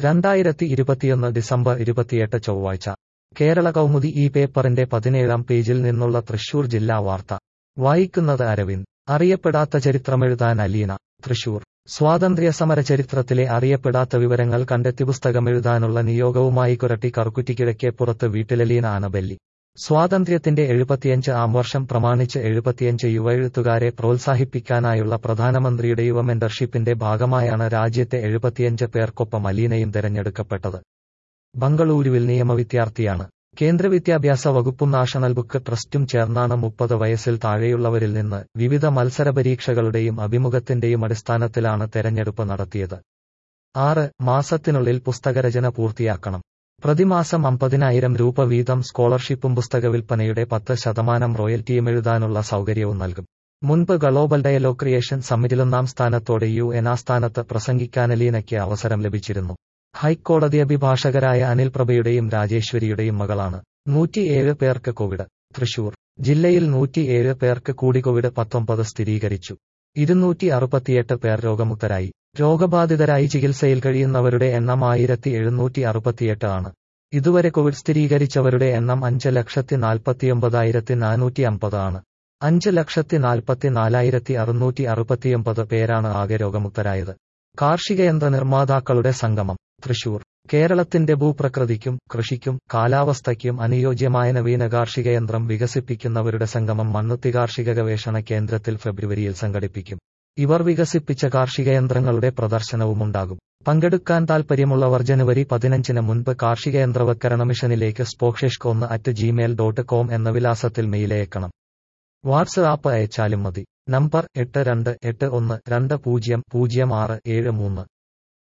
രണ്ടായിരത്തി ഇരുപത്തിയൊന്ന് ഡിസംബർ ഇരുപത്തിയെട്ട് ചൊവ്വാഴ്ച കേരള കൗമുദി ഈ പേപ്പറിന്റെ പതിനേഴാം പേജിൽ നിന്നുള്ള തൃശൂർ ജില്ലാ വാർത്ത വായിക്കുന്നത് അരവിന്ദ് അറിയപ്പെടാത്ത ചരിത്രമെഴുതാൻ അലീന തൃശൂർ സ്വാതന്ത്ര്യ സമര ചരിത്രത്തിലെ അറിയപ്പെടാത്ത വിവരങ്ങൾ കണ്ടെത്തി പുസ്തകമെഴുതാനുള്ള നിയോഗവുമായി കുരട്ടി കറുക്കുറ്റിക്കിഴക്കേപ്പുറത്ത് വീട്ടിലലീന അനബെല്ലി സ്വാതന്ത്ര്യത്തിന്റെ എഴുപത്തിയഞ്ച് ആം വർഷം പ്രമാണിച്ച് എഴുപത്തിയഞ്ച് യുവ എഴുത്തുകാരെ പ്രോത്സാഹിപ്പിക്കാനായുള്ള പ്രധാനമന്ത്രിയുടെ യുവ മെന്റർഷിപ്പിന്റെ ഭാഗമായാണ് രാജ്യത്തെ എഴുപത്തിയഞ്ച് പേർക്കൊപ്പം അലീനയും തെരഞ്ഞെടുക്കപ്പെട്ടത് ബംഗളൂരുവിൽ നിയമവിദ്യാർത്ഥിയാണ് കേന്ദ്ര വിദ്യാഭ്യാസ വകുപ്പും നാഷണൽ ബുക്ക് ട്രസ്റ്റും ചേർന്നാണ് മുപ്പത് വയസ്സിൽ താഴെയുള്ളവരിൽ നിന്ന് വിവിധ മത്സര പരീക്ഷകളുടെയും അഭിമുഖത്തിന്റെയും അടിസ്ഥാനത്തിലാണ് തെരഞ്ഞെടുപ്പ് നടത്തിയത് ആറ് മാസത്തിനുള്ളിൽ പുസ്തകരചന പൂർത്തിയാക്കണം പ്രതിമാസം അമ്പതിനായിരം രൂപ വീതം സ്കോളർഷിപ്പും പുസ്തക വിൽപ്പനയുടെ പത്ത് ശതമാനം റോയൽറ്റിയും എഴുതാനുള്ള സൗകര്യവും നൽകും മുൻപ് ഗ്ലോബൽ ഡയലോഗ് ക്രിയേഷൻ സമ്മിറ്റിലൊന്നാം സ്ഥാനത്തോടെ യു എൻ ആസ്ഥാനത്ത് പ്രസംഗിക്കാനലീനയ്ക്ക് അവസരം ലഭിച്ചിരുന്നു ഹൈക്കോടതി അഭിഭാഷകരായ അനിൽ പ്രഭയുടെയും രാജേശ്വരിയുടെയും മകളാണ് നൂറ്റിയേഴ് പേർക്ക് കോവിഡ് തൃശൂർ ജില്ലയിൽ നൂറ്റിയേഴ് പേർക്ക് കൂടി കോവിഡ് പത്തൊമ്പത് സ്ഥിരീകരിച്ചു ഇരുന്നൂറ്റി അറുപത്തിയെട്ട് പേർ രോഗമുക്തരായി രോഗബാധിതരായി ചികിത്സയിൽ കഴിയുന്നവരുടെ എണ്ണം ആയിരത്തി എഴുന്നൂറ്റി അറുപത്തിയെട്ട് ആണ് ഇതുവരെ കോവിഡ് സ്ഥിരീകരിച്ചവരുടെ എണ്ണം അഞ്ച് ലക്ഷത്തി നാൽപ്പത്തിയൊമ്പതായിരത്തി നാനൂറ്റി അമ്പത് ആണ് അഞ്ച് ലക്ഷത്തി നാൽപ്പത്തി നാലായിരത്തി അറുന്നൂറ്റി അറുപത്തിയൊമ്പത് പേരാണ് ആകെ രോഗമുക്തരായത് കാർഷിക യന്ത്ര നിർമ്മാതാക്കളുടെ സംഗമം തൃശൂർ കേരളത്തിന്റെ ഭൂപ്രകൃതിക്കും കൃഷിക്കും കാലാവസ്ഥയ്ക്കും അനുയോജ്യമായ നവീന കാർഷിക യന്ത്രം വികസിപ്പിക്കുന്നവരുടെ സംഗമം മണ്ണുത്തി കാർഷിക ഗവേഷണ കേന്ദ്രത്തിൽ ഫെബ്രുവരിയിൽ സംഘടിപ്പിക്കും ഇവർ വികസിപ്പിച്ച കാർഷിക യന്ത്രങ്ങളുടെ പ്രദർശനവുമുണ്ടാകും പങ്കെടുക്കാൻ താൽപ്പര്യമുള്ളവർ ജനുവരി പതിനഞ്ചിന് മുൻപ് കാർഷിക യന്ത്രവൽക്കരണ മിഷനിലേക്ക് സ്പോക്ഷേഷ്ക് ഒന്ന് അറ്റ് ജിമെയിൽ ഡോട്ട് കോം എന്ന വിലാസത്തിൽ മെയിലയക്കണം വാട്സ്ആപ്പ് അയച്ചാലും മതി നമ്പർ എട്ട് രണ്ട് എട്ട് ഒന്ന് രണ്ട് പൂജ്യം പൂജ്യം ആറ് ഏഴ് മൂന്ന്